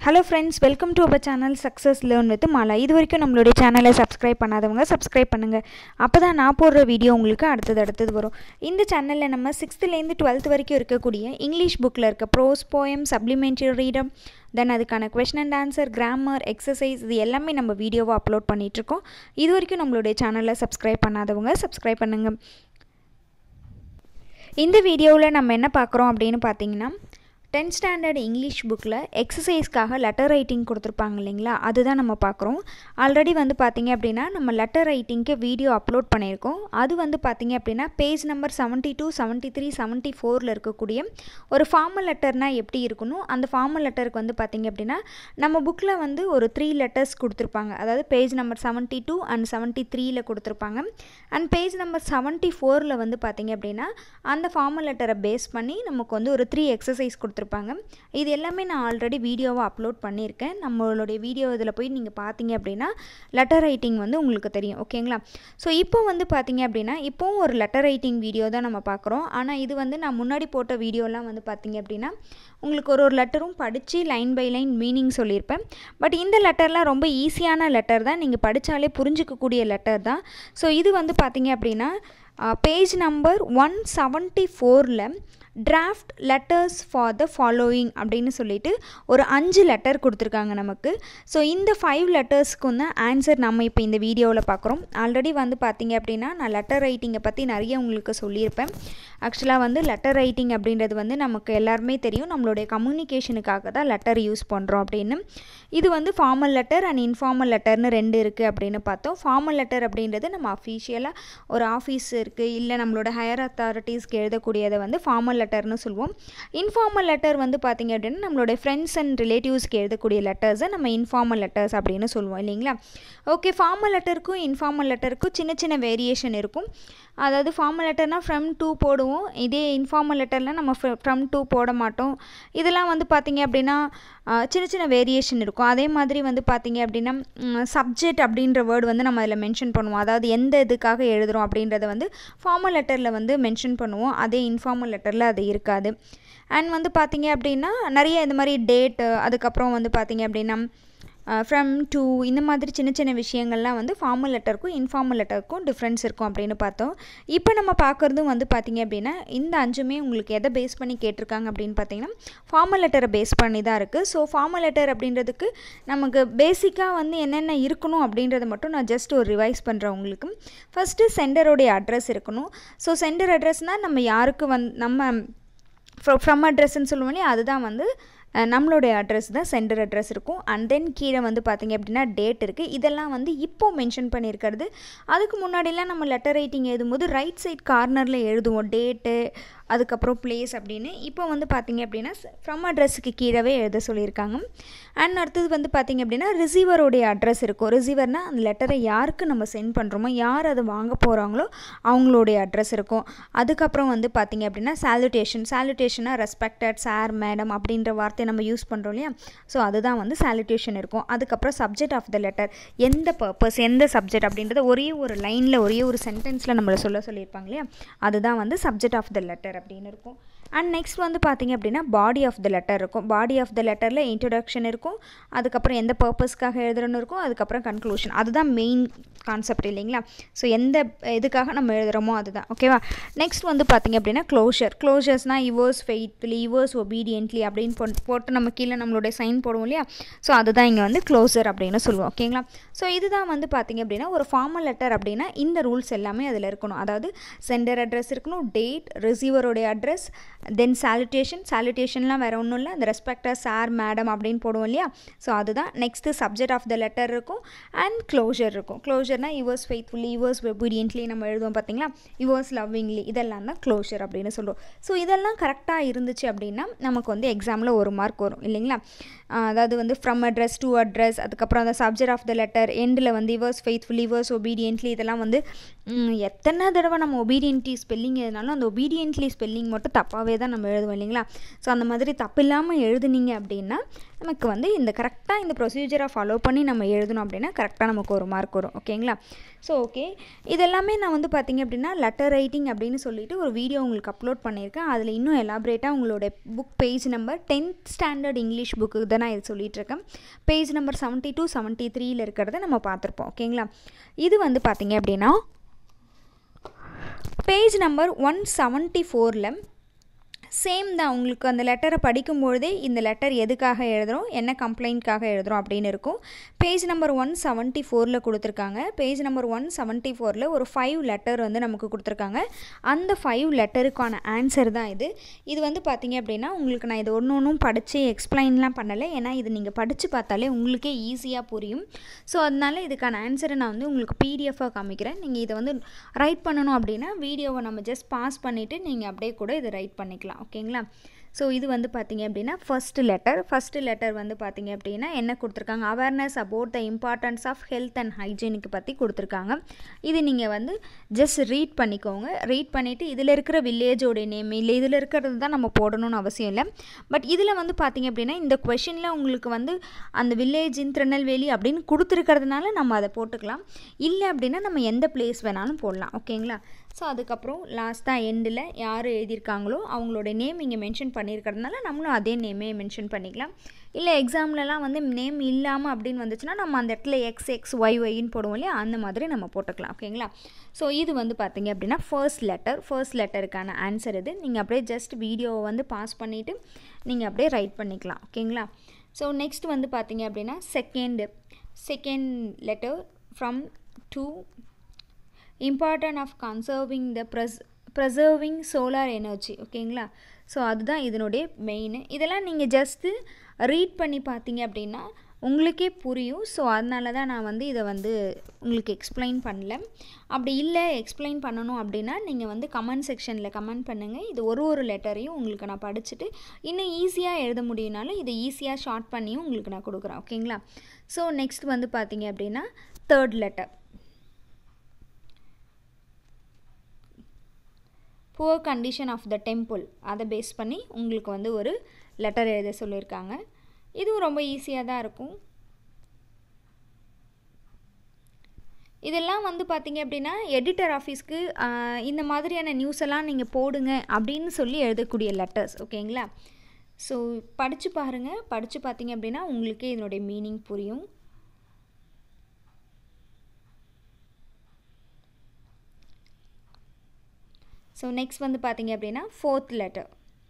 hello friends welcome to our channel success learn with Mala இது வரைக்கும் நம்மளுடைய சேனலை சப்ஸ்கிரைப் பண்ணாதவங்க சப்ஸ்கிரைப் பண்ணுங்கள் அப்போ தான் நான் போடுற வீடியோ உங்களுக்கு அடுத்தது அடுத்தது வரும் இந்த சேனலில் நம்ம சிக்ஸ்த்துலேருந்து டுவெல்த் வரைக்கும் இருக்கக்கூடிய இங்கிலீஷ் புக்கில் இருக்க prose poem supplementary reader then அதுக்கான question and answer grammar exercise இது எல்லாமே நம்ம வீடியோவாக அப்லோட் பண்ணிகிட்ருக்கோம் இது வரைக்கும் நம்மளுடைய சேனலை சப்ஸ்கிரைப் பண்ணாதவங்க சப்ஸ்கிரைப் பண்ணுங்கள் இந்த வீடியோவில் நம்ம என்ன பார்க்குறோம் அப்படின்னு பார்த்தீங்கன்னா டென்த் ஸ்டாண்டர்ட் இங்கிலீஷ் புக்கில் எக்ஸசைஸ்க்காக லெட்டர் ரைட்டிங் கொடுத்துருப்பாங்க இல்லைங்களா அதுதான் நம்ம பார்க்குறோம் ஆல்ரெடி வந்து பார்த்திங்க அப்படின்னா நம்ம லெட்டர் ரைட்டிங்க்கு வீடியோ அப்லோட் பண்ணியிருக்கோம் அது வந்து பார்த்திங்க அப்படின்னா page number seventy two seventy three seventy ஃபோரில் இருக்கக்கூடிய ஒரு ஃபார்மல் லெட்டர்னால் எப்படி இருக்கணும் அந்த ஃபார்மல் லெட்டருக்கு வந்து பார்த்திங்க அப்படின்னா நம்ம புக்கில் வந்து ஒரு த்ரீ லெட்டர்ஸ் கொடுத்துருப்பாங்க அதாவது page number seventy two and seventy த்ரீயில் கொடுத்துருப்பாங்க அண்ட் பேஜ் நம்பர் செவன்ட்டி ஃபோரில் வந்து பார்த்திங்க அப்படின்னா அந்த ஃபார்மல் லெட்டரை பேஸ் பண்ணி நமக்கு வந்து ஒரு த்ரீ எக்ஸசைஸ் கொடுத்துருப்பாங்க இது எல்லாமே நான் ஆல்ரெடி வீடியோவை அப்லோட் பண்ணியிருக்கேன் நம்மளுடைய வீடியோ இதில் போய் நீங்கள் பார்த்தீங்க அப்படின்னா லெட்டர் ரைட்டிங் வந்து உங்களுக்கு தெரியும் ஓகேங்களா ஸோ இப்போ வந்து பார்த்தீங்க அப்படின்னா இப்போவும் ஒரு லெட்டர் ரைட்டிங் வீடியோ தான் நம்ம பார்க்குறோம் ஆனால் இது வந்து நான் முன்னாடி போட்ட வீடியோலாம் வந்து பார்த்தீங்க அப்படின்னா உங்களுக்கு ஒரு ஒரு லெட்டரும் படித்து லைன் பை லைன் மீனிங் சொல்லியிருப்பேன் பட் இந்த லெட்டர்லாம் ரொம்ப ஈஸியான லெட்டர் தான் நீங்கள் படித்தாலே புரிஞ்சிக்கக்கூடிய லெட்டர் தான் ஸோ இது வந்து பார்த்தீங்க அப்படின்னா பேஜ் நம்பர் ஒன் செவன்ட்டி ஃபோரில் draft letters for the following அப்படின்னு சொல்லிட்டு ஒரு அஞ்சு லெட்டர் கொடுத்துருக்காங்க நமக்கு ஸோ இந்த ஃபைவ் லெட்டர்ஸ்க்கும் தான் ஆன்சர் நம்ம இப்போ இந்த வீடியோவில் பார்க்குறோம் ஆல்ரெடி வந்து பார்த்தீங்க அப்படின்னா நான் லெட்டர் ரைட்டிங்கை பற்றி நிறைய உங்களுக்கு சொல்லியிருப்பேன் ஆக்சுவலாக வந்து லெட்டர் ரைட்டிங் அப்படின்றது வந்து நமக்கு எல்லாருமே தெரியும் நம்மளுடைய கம்யூனிகேஷனுக்காக தான் லெட்டர் யூஸ் பண்ணுறோம் அப்படின்னு இது வந்து ஃபார்மல் லெட்டர் அண்ட் இன்ஃபார்மல் லெட்டர்னு ரெண்டு இருக்குது அப்படின்னு பார்த்தோம் ஃபார்மல் லெட்டர் அப்படின்றது நம்ம அஃபீஷியலாக ஒரு ஆஃபீஸ் இருக்குது இல்லை நம்மளோட ஹையர் அத்தாரிட்டிஸ்க்கு எழுதக்கூடியதை வந்து ஃபார்மல் லெட்டர்னு சொல்லுவோம் இன்ஃபார்மல் லெட்டர் வந்து பார்த்திங்க அப்படின்னா நம்மளுடைய ஃப்ரெண்ட்ஸ் அண்ட் ரிலேட்டிவ்ஸ்க்கு எழுதக்கூடிய லெட்டர்ஸை நம்ம இன்ஃபார்மல் லெட்டர்ஸ் அப்படின்னு சொல்லுவோம் இல்லைங்களா ஓகே ஃபார்மல் லெட்டருக்கும் இன்ஃபார்மல் லெட்டருக்கும் சின்ன சின்ன வேரியேஷன் இருக்கும் அதாவது ஃபார்மல் லெட்டர்னால் ஃப்ரம் டூ போடுவோம் இதே இன்ஃபார்மல் லெட்டரில் நம்ம ஃப்ரம் டூ போட மாட்டோம் இதெல்லாம் வந்து பார்த்திங்க அப்படின்னா சின்ன சின்ன வேரியேஷன் இருக்கும் அதே மாதிரி வந்து பார்த்திங்க அப்படின்னா சப்ஜெக்ட் அப்படின்ற வேர்டு வந்து நம்ம அதில் மென்ஷன் பண்ணுவோம் அதாவது எந்த இதுக்காக எழுதுகிறோம் அப்படின்றத வந்து ஃபார்மல் லெட்டரில் வந்து மென்ஷன் பண்ணுவோம் அதே இன்ஃபார்மல் லெட்டரில் அது இருக்காது அண்ட் வந்து பார்த்திங்க அப்படின்னா நிறைய இந்த மாதிரி டேட்டு அதுக்கப்புறம் வந்து பார்த்திங்க அப்படின்னா ஃப்ரம் டூ இந்த மாதிரி சின்ன சின்ன விஷயங்கள்லாம் வந்து ஃபார்மல் லெட்டருக்கும் இன்ஃபார்மல் லெட்டருக்கும் டிஃப்ரென்ஸ் இருக்கும் அப்படின்னு பார்த்தோம் இப்போ நம்ம பார்க்குறதும் வந்து பார்த்திங்க அப்படின்னா இந்த அஞ்சுமே உங்களுக்கு எதை பேஸ் பண்ணி கேட்டிருக்காங்க அப்படின்னு பார்த்தீங்கன்னா ஃபார்மல் லெட்டரை பேஸ் பண்ணி தான் இருக்குது ஸோ ஃபார்மல் லெட்டர் அப்படின்றதுக்கு நமக்கு பேசிக்காக வந்து என்னென்ன இருக்கணும் அப்படின்றத மட்டும் நான் ஜஸ்ட் ஒரு ரிவைஸ் பண்ணுறேன் உங்களுக்கு ஃபஸ்ட்டு சென்டருடைய அட்ரஸ் இருக்கணும் ஸோ சென்டர் அட்ரஸ்னால் நம்ம யாருக்கு வந் நம்ம ஃப்ரம் அட்ரஸ்ன்னு சொல்லுவோம் இல்லையா அதுதான் வந்து நம்மளுடைய அட்ரஸ் தான் சென்டர் அட்ரஸ் இருக்கும் அண்ட் தென் கீழே வந்து பார்த்திங்க அப்படின்னா டேட் இருக்குது இதெல்லாம் வந்து இப்போ மென்ஷன் பண்ணியிருக்கிறது அதுக்கு முன்னாடிலாம் நம்ம லெட்டர் ரைட்டிங் எழுதும்போது ரைட் சைட் கார்னரில் எழுதுவோம் டேட்டு அதுக்கப்புறம் பிளேஸ் அப்படின்னு இப்போ வந்து பார்த்திங்க அப்படின்னா ஃப்ரம் அட்ரஸுக்கு கீழவே எழுத சொல்லியிருக்காங்க அண்ட் அடுத்தது வந்து பார்த்திங்க அப்படின்னா ரிசீவருடைய அட்ரஸ் இருக்கும் ரிசீவர்னால் அந்த லெட்டரை யாருக்கு நம்ம சென்ட் பண்ணுறோமோ யார் அதை வாங்க போகிறாங்களோ அவங்களுடைய அட்ரஸ் இருக்கும் அதுக்கப்புறம் வந்து பார்த்திங்க அப்படின்னா சாலுட்டேஷன் சாலுட்டேஷனாக ரெஸ்பெக்டட் சார் மேடம் அப்படின்ற வார்த்தை நம்ம யூஸ் பண்ணுறோம் இல்லையா ஸோ அதுதான் வந்து சாலுட்டேஷன் இருக்கும் அதுக்கப்புறம் சப்ஜெக்ட் ஆஃப் த லெட்டர் எந்த பர்பஸ் எந்த சப்ஜெக்ட் அப்படின்றத ஒரே ஒரு லைனில் ஒரே ஒரு சென்டென்ஸில் நம்மளை சொல்ல சொல்லியிருப்பாங்க இல்லையா அதுதான் வந்து சப்ஜெக்ட் ஆஃப் த லெட்டர் அப்படின்னு இருக்கும் அண்ட் நெக்ஸ்ட் வந்து பார்த்திங்க அப்படின்னா பாடி ஆஃப் த லெட்டர் இருக்கும் பாடி ஆஃப் த லெட்டரில் இன்ட்ரொடக்ஷன் இருக்கும் அதுக்கப்புறம் எந்த பர்பஸ்க்காக எழுதுறோன்னு இருக்கும் அதுக்கப்புறம் கன்க்ளூஷன் அதுதான் மெயின் கான்செப்ட் இல்லைங்களா ஸோ எந்த இதுக்காக நம்ம எழுதுகிறோமோ அதுதான் ஓகேவா நெக்ஸ்ட் வந்து பார்த்திங்க அப்படின்னா க்ளோஷர் க்ளோஷர்ஸ்னால் யுவர்ஸ் ஃபெய்த்லி யுவர்ஸ் ஒபீடியன்ட்லி அப்படின்னு போட்டு போட்டு நம்ம கீழே நம்மளுடைய சைன் போடுவோம் இல்லையா ஸோ அதுதான் இங்கே வந்து க்ளோசர் அப்படின்னு சொல்லுவோம் ஓகேங்களா ஸோ இதுதான் வந்து பார்த்திங்க அப்படின்னா ஒரு ஃபார்மல் லெட்டர் அப்படின்னா இந்த ரூல்ஸ் எல்லாமே அதில் இருக்கணும் அதாவது சென்டர் அட்ரஸ் இருக்கணும் டேட் ரிசீவருடைய அட்ரஸ் தென் சாலிட்டேஷன் சாலிட்டேஷன்லாம் வேறு ஒன்றும் இல்லை அந்த ரெஸ்பெக்டர் சார் மேடம் அப்படின்னு போடுவோம் இல்லையா ஸோ அதுதான் next subject of the letter இருக்கும் அண்ட் க்ளோஷர் இருக்கும் க்ளோஷர்னால் யுவர்ஸ் ஃபெய்த்ஃபுல்லி யுவர்ஸ் ஒபீடியன்ட்லி நம்ம எழுதுவோம் பார்த்தீங்களா யுவர்ஸ் லவ்விங்லி இதெல்லாம் தான் க்ளோஷர் அப்படின்னு சொல்லுவோம் ஸோ இதெல்லாம் கரெக்டாக இருந்துச்சு அப்படின்னா நமக்கு வந்து எக்ஸாமில் ஒரு மார்க் வரும் இல்லைங்களா அதாவது வந்து ஃப்ரம் அட்ரஸ் டூ அட்ரஸ் அதுக்கப்புறம் அந்த சப்ஜெக்ட் ஆஃப் த லெட்டர் எண்டில் வந்து யுவர்ஸ் ஃபெய்த்ஃபுல் யுவர்ஸ் ஒபீடியன்ட்லி இதெல்லாம் வந்து எத்தனை தடவை நம்ம ஒபீடியன்ட்லி ஸ்பெல்லிங் எதுனாலும் அந்த ஒபீடியன்ட்லி ஸ்பெல்லிங் மட்டும் தப்பாகவே தப்பாகவே தான் நம்ம எழுதுவோம் இல்லைங்களா ஸோ அந்த மாதிரி தப்பு இல்லாமல் எழுதுனீங்க அப்படின்னா நமக்கு வந்து இந்த கரெக்டாக இந்த ப்ரொசீஜரை ஃபாலோ பண்ணி நம்ம எழுதணும் அப்படின்னா கரெக்டாக நமக்கு ஒரு மார்க் வரும் ஓகேங்களா ஸோ ஓகே இதெல்லாமே நான் வந்து பார்த்திங்க அப்படின்னா லெட்டர் ரைட்டிங் அப்படின்னு சொல்லிட்டு ஒரு வீடியோ உங்களுக்கு அப்லோட் பண்ணியிருக்கேன் அதில் இன்னும் எலாபரேட்டாக உங்களோட book page number tenth standard English book தான் நான் இது சொல்லிகிட்ருக்கேன் page number seventy two seventy த்ரீயில் இருக்கிறத நம்ம பார்த்துருப்போம் ஓகேங்களா இது வந்து பார்த்திங்க அப்படின்னா பேஜ் நம்பர் ஒன் செவன்ட்டி ஃபோரில் சேம் தான் உங்களுக்கு அந்த லெட்டரை படிக்கும்பொழுதே இந்த லெட்டர் எதுக்காக எழுதுகிறோம் என்ன கம்ப்ளைண்ட்காக எழுதுகிறோம் அப்படின்னு இருக்கும் பேஜ் நம்பர் ஒன் செவன்ட்டி ஃபோரில் கொடுத்துருக்காங்க பேஜ் நம்பர் ஒன் செவன்ட்டி ஃபோரில் ஒரு ஃபைவ் லெட்டர் வந்து நமக்கு கொடுத்துருக்காங்க அந்த ஃபைவ் லெட்டருக்கான ஆன்சர் தான் இது இது வந்து பார்த்திங்க அப்படின்னா உங்களுக்கு நான் இது ஒன்று ஒன்றும் படித்து எக்ஸ்பிளைன்லாம் பண்ணலை ஏன்னா இது நீங்கள் படித்து பார்த்தாலே உங்களுக்கே ஈஸியாக புரியும் ஸோ அதனால இதுக்கான ஆன்சரை நான் வந்து உங்களுக்கு பிடிஎஃபாக காமிக்கிறேன் நீங்கள் இதை வந்து ரைட் பண்ணணும் அப்படின்னா வீடியோவை நம்ம ஜஸ்ட் பாஸ் பண்ணிவிட்டு நீங்கள் அப்படியே கூட இதை ரைட் பண்ணிக்கலாம் ஓகேங்களா ஸோ இது வந்து பார்த்தீங்க அப்படின்னா ஃபஸ்ட்டு லெட்டர் ஃபஸ்ட்டு லெட்டர் வந்து பார்த்தீங்க அப்படின்னா என்ன கொடுத்துருக்காங்க awareness about the importance of health and ஹைஜீனுக்கு பற்றி கொடுத்துருக்காங்க இது நீங்கள் வந்து ஜஸ்ட் ரீட் பண்ணிக்கோங்க ரீட் பண்ணிவிட்டு இதில் இருக்கிற வில்லேஜோட நேம் இல்லை இதில் இருக்கிறது தான் நம்ம போடணும்னு அவசியம் இல்லை பட் இதில் வந்து பார்த்தீங்க அப்படின்னா இந்த கொஷினில் உங்களுக்கு வந்து அந்த வில்லேஜ் இன் திருநெல்வேலி அப்படின்னு கொடுத்துருக்கிறதுனால நம்ம அதை போட்டுக்கலாம் இல்லை அப்படின்னா நம்ம எந்த பிளேஸ் வேணாலும் போடலாம் ஓகேங்களா ஸோ அதுக்கப்புறம் லாஸ்ட்டாக எண்டில் யார் எழுதியிருக்காங்களோ அவங்களோட நேம் இங்கே மென்ஷன் பண்ணியிருக்கிறதுனால நம்மளும் அதே நேமே மென்ஷன் பண்ணிக்கலாம் இல்லை எக்ஸாம்லலாம் வந்து நேம் இல்லாமல் அப்படின்னு வந்துச்சுன்னா நம்ம அந்த இடத்துல எக்ஸ் எக்ஸ் ஒய் ஒய்ன்னு போடுவோம் இல்லையா அந்த மாதிரி நம்ம போட்டுக்கலாம் ஓகேங்களா ஸோ இது வந்து பார்த்தீங்க அப்படின்னா ஃபர்ஸ்ட் லெட்டர் ஃபர்ஸ்ட் லெட்டருக்கான ஆன்சர் இது நீங்கள் அப்படியே ஜஸ்ட் வீடியோவை வந்து பாஸ் பண்ணிவிட்டு நீங்கள் அப்படியே ரைட் பண்ணிக்கலாம் ஓகேங்களா ஸோ நெக்ஸ்ட் வந்து பார்த்தீங்க அப்படின்னா second second letter from to important of conserving the ப்ரெஸ் ப்ரெசர்விங் சோலார் எனர்ஜி ஓகேங்களா ஸோ அதுதான் இதனுடைய மெயின் இதெல்லாம் நீங்கள் ஜஸ்ட்டு ரீட் பண்ணி பார்த்தீங்க அப்படின்னா உங்களுக்கே புரியும் ஸோ அதனால தான் நான் வந்து இதை வந்து உங்களுக்கு எக்ஸ்பிளைன் பண்ணல அப்படி இல்லை எக்ஸ்பிளைன் பண்ணணும் அப்படின்னா நீங்கள் வந்து கமெண்ட் செக்ஷனில் கமெண்ட் பண்ணுங்கள் இது ஒரு ஒரு லெட்டரையும் உங்களுக்கு நான் படிச்சுட்டு இன்னும் ஈஸியாக எழுத முடியும்னாலும் இதை ஈஸியாக ஷார்ட் பண்ணியும் உங்களுக்கு நான் கொடுக்குறேன் ஓகேங்களா ஸோ நெக்ஸ்ட் வந்து பார்த்தீங்க அப்படின்னா third letter poor condition of the temple அதை பேஸ் பண்ணி உங்களுக்கு வந்து ஒரு லெட்டர் எழுத சொல்லியிருக்காங்க இதுவும் ரொம்ப ஈஸியாக தான் இருக்கும் இதெல்லாம் வந்து பார்த்தீங்க அப்படின்னா எடிட்டர் ஆஃபீஸ்க்கு இந்த மாதிரியான நியூஸ் எல்லாம் நீங்கள் போடுங்க அப்படின்னு சொல்லி எழுதக்கூடிய லெட்டர்ஸ் ஓகேங்களா ஸோ படித்து பாருங்கள் படித்து பார்த்தீங்க அப்படின்னா உங்களுக்கே இதனுடைய மீனிங் புரியும் ஸோ நெக்ஸ்ட் வந்து பார்த்தீங்க அப்படின்னா ஃபோர்த் லெட்டர்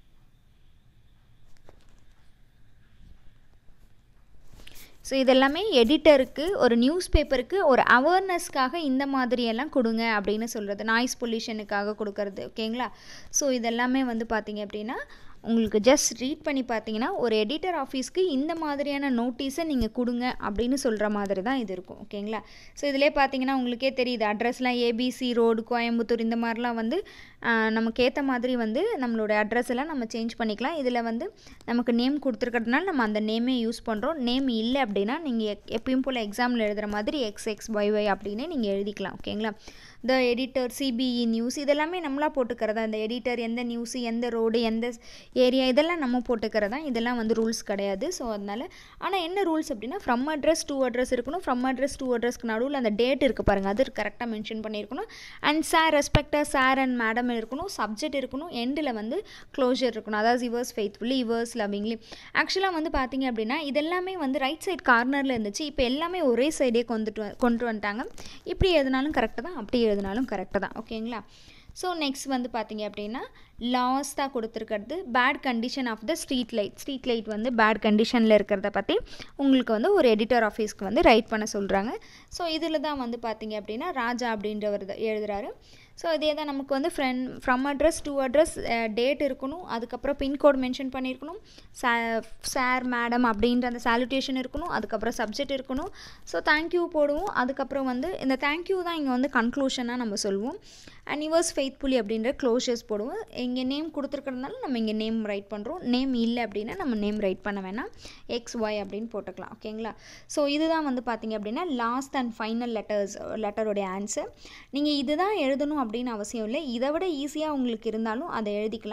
ஸோ இதெல்லாமே எடிட்டருக்கு ஒரு நியூஸ் பேப்பருக்கு ஒரு அவேர்னஸ்க்காக இந்த மாதிரியெல்லாம் கொடுங்க அப்படின்னு சொல்கிறது நாய்ஸ் பொல்யூஷனுக்காக கொடுக்கறது ஓகேங்களா ஸோ இதெல்லாமே வந்து பார்த்தீங்க அப்படின்னா உங்களுக்கு ஜஸ்ட் ரீட் பண்ணி பார்த்தீங்கன்னா ஒரு எடிட்டர் ஆஃபீஸ்க்கு இந்த மாதிரியான நோட்டீஸை நீங்கள் கொடுங்க அப்படின்னு சொல்கிற மாதிரி தான் இது இருக்கும் ஓகேங்களா ஸோ இதிலே பார்த்தீங்கன்னா உங்களுக்கே தெரியுது அட்ரஸ்லாம் ஏபிசி ரோடு கோயம்புத்தூர் இந்த மாதிரிலாம் வந்து நமக்கு ஏற்ற மாதிரி வந்து நம்மளோட அட்ரஸ் எல்லாம் நம்ம சேஞ்ச் பண்ணிக்கலாம் இதில் வந்து நமக்கு நேம் கொடுத்துருக்கிறதுனால நம்ம அந்த நேமே யூஸ் பண்ணுறோம் நேம் இல்லை அப்படின்னா நீங்கள் எப்பயும் போல் எக்ஸாமில் எழுதுகிற மாதிரி எக்ஸ் எக்ஸ் ஒய் ஒய் அப்படின்னு நீங்கள் எழுதிக்கலாம் ஓகேங்களா த எடிட்டர் சிபிஇ நியூஸ் இதெல்லாமே நம்மளாக போட்டுக்கிறதா இந்த எடிட்டர் எந்த நியூஸு எந்த ரோடு எந்த ஏரியா இதெல்லாம் நம்ம போட்டுக்கிறதா இதெல்லாம் வந்து ரூல்ஸ் கிடையாது ஸோ அதனால் ஆனால் என்ன ரூல்ஸ் அப்படின்னா ஃப்ரம் அட்ரஸ் டூ அட்ரஸ் இருக்கணும் ஃப்ரம் அட்ரஸ் டூ அட்ரஸ்க்கு நடுவில் அந்த டேட் இருக்குது பாருங்கள் அது கரெக்டாக மென்ஷன் பண்ணியிருக்கணும் and sir respected sir and madam இருக்கணும் சப்ஜெக்ட் இருக்கணும் எண்டில் வந்து க்ளோஷர் இருக்கணும் அதாவது இவர்ஸ் ஃபெய்த்ஃபுல்லி இவர்ஸ் லவ்விங்லி ஆக்சுவலாக வந்து பார்த்தீங்க அப்படின்னா இதெல்லாமே வந்து ரைட் சைட் கார்னரில் இருந்துச்சு இப்போ எல்லாமே ஒரே சைடே கொண்டுட்டு கொண்டு வந்துட்டாங்க இப்படி எழுதினாலும் கரெக்டாக தான் அப்படி எழுதினாலும் கரெக்டாக தான் ஓகேங்களா ஸோ நெக்ஸ்ட் வந்து பார்த்தீங்க அப்படின்னா லாஸ்ட்டாக கொடுத்துருக்கிறது bad condition of the street light street light வந்து பேட் கண்டிஷனில் இருக்கிறத பற்றி உங்களுக்கு வந்து ஒரு எடிட்டர் ஆஃபீஸ்க்கு வந்து ரைட் பண்ண சொல்கிறாங்க ஸோ இதில் தான் வந்து பார்த்தீங்க அப்படின்னா ராஜா அப்படின்றவர் எழுதுகிறாரு ஸோ இதே தான் நமக்கு வந்து friend from address to address date இருக்கணும் அதுக்கப்புறம் பின்கோட் மென்ஷன் பண்ணியிருக்கணும் சா சார் மேடம் அப்படின்ற அந்த சாலுட்டேஷன் இருக்கணும் அதுக்கப்புறம் சப்ஜெக்ட் இருக்கணும் ஸோ தேங்க்யூ போடுவோம் அதுக்கப்புறம் வந்து இந்த தேங்க்யூ தான் இங்கே வந்து கன்க்ளூஷனாக நம்ம சொல்லுவோம் அண்ட் யுவர்ஸ் ஃபெய்த்ஃபுல்லி அப்படின்ற க்ளோஷர்ஸ் போடுவோம் இங்கே நேம் கொடுத்துருக்கறதுனால நம்ம இங்கே நேம் ரைட் பண்ணுறோம் நேம் இல்லை அப்படின்னா நம்ம நேம் ரைட் பண்ண வேணாம் எக்ஸ் ஒய் அப்படின்னு போட்டுக்கலாம் ஓகேங்களா ஸோ இதுதான் வந்து பார்த்தீங்க அப்படின்னா லாஸ்ட் அண்ட் ஃபைனல் லெட்டர்ஸ் லெட்டருடைய ஆன்சர் நீங்கள் இதுதான் எழுதணும் அப்படின்னு அவசியம் இல்லை இதை விட ஈஸியாக உங்களுக்கு இருந்தாலும் அதை எழுதிக்கலாம்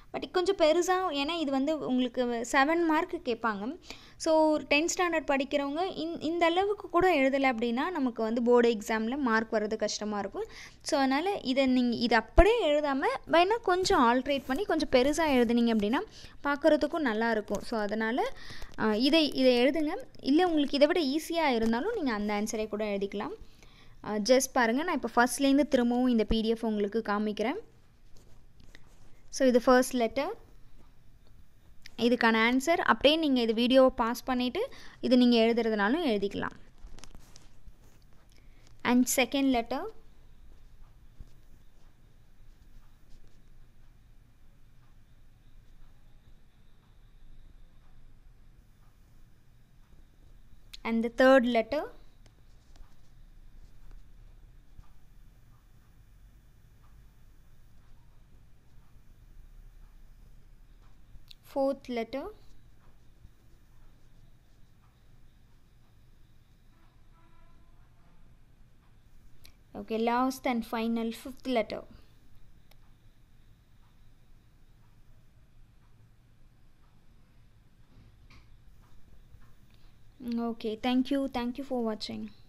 பட் கொஞ்சம் பெருசாக ஏன்னா இது வந்து உங்களுக்கு செவன் மார்க்கு கேட்பாங்க ஸோ டென்த் ஸ்டாண்டர்ட் படிக்கிறவங்க இந் இந்த அளவுக்கு கூட எழுதலை அப்படின்னா நமக்கு வந்து போர்டு எக்ஸாமில் மார்க் வர்றது கஷ்டமாக இருக்கும் ஸோ அதனால் இதை நீங்கள் இதை அப்படியே எழுதாமல் வேணால் கொஞ்சம் ஆல்ட்ரேட் பண்ணி கொஞ்சம் பெருசாக எழுதுனீங்க அப்படின்னா பார்க்குறதுக்கும் நல்லாயிருக்கும் ஸோ அதனால் இதை இதை எழுதுங்க இல்லை உங்களுக்கு இதை விட ஈஸியாக இருந்தாலும் நீங்கள் அந்த ஆன்சரை கூட எழுதிக்கலாம் ஜஸ்ட் பாருங்கள் நான் இப்போ ஃபஸ்ட்லேருந்து திரும்பவும் இந்த பிடிஎஃப் உங்களுக்கு காமிக்கிறேன் ஸோ இது ஃபர்ஸ்ட் லெட்டர் இதுக்கான ஆன்சர் அப்படியே நீங்கள் இது வீடியோவை பாஸ் பண்ணிவிட்டு இது நீங்கள் எழுதுறதுனாலும் எழுதிக்கலாம் and second letter and the third letter fourth letter okay last and final fifth letter okay thank you thank you for watching